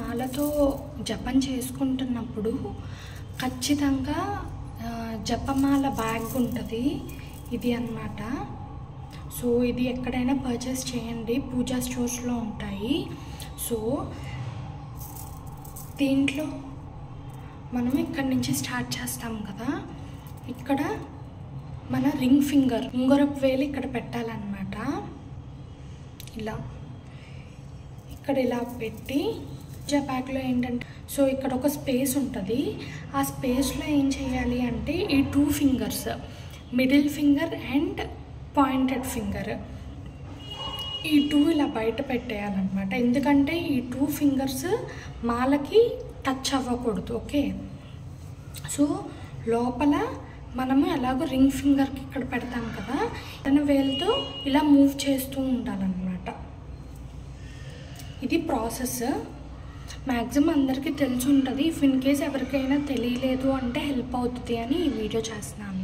మాలతో జపం చేసుకుంటున్నప్పుడు ఖచ్చితంగా ఆ, జపమాల బ్యాగ్ ఉంటుంది ఇది అన్నమాట సో ఇది ఎక్కడైనా పర్చేస్ చేయండి పూజా స్టోర్స్లో ఉంటాయి సో దీంట్లో మనం ఇక్కడి నుంచి స్టార్ట్ చేస్తాం కదా ఇక్కడ మన రింగ్ ఫింగర్ ఉంగరపు వేలు ఇక్కడ పెట్టాలన్నమాట ఇలా ఇక్కడ ఇలా పెట్టి పూజా బ్యాగ్లో ఏంటంటే సో ఇక్కడ ఒక స్పేస్ ఉంటుంది ఆ స్పేస్లో ఏం చేయాలి అంటే ఈ two fingers middle finger and pointed finger ఈ టూ ఇలా బయట పెట్టేయాలన్నమాట ఎందుకంటే ఈ టూ ఫింగర్స్ మాలకి టచ్ అవ్వకూడదు ఓకే సో లోపల మనము ఎలాగో రింగ్ ఫింగర్కి ఇక్కడ పెడతాం కదా తన వేలుతో ఇలా మూవ్ చేస్తూ ఉండాలన్నమాట ఇది ప్రాసెస్ మ్యాక్సిమం అందరికీ తెలిసి ఉంటుంది ఇఫ్ ఇన్ కేస్ ఎవరికైనా తెలియలేదు అంటే హెల్ప్ అవుతుంది అని ఈ వీడియో చేస్తున్నాను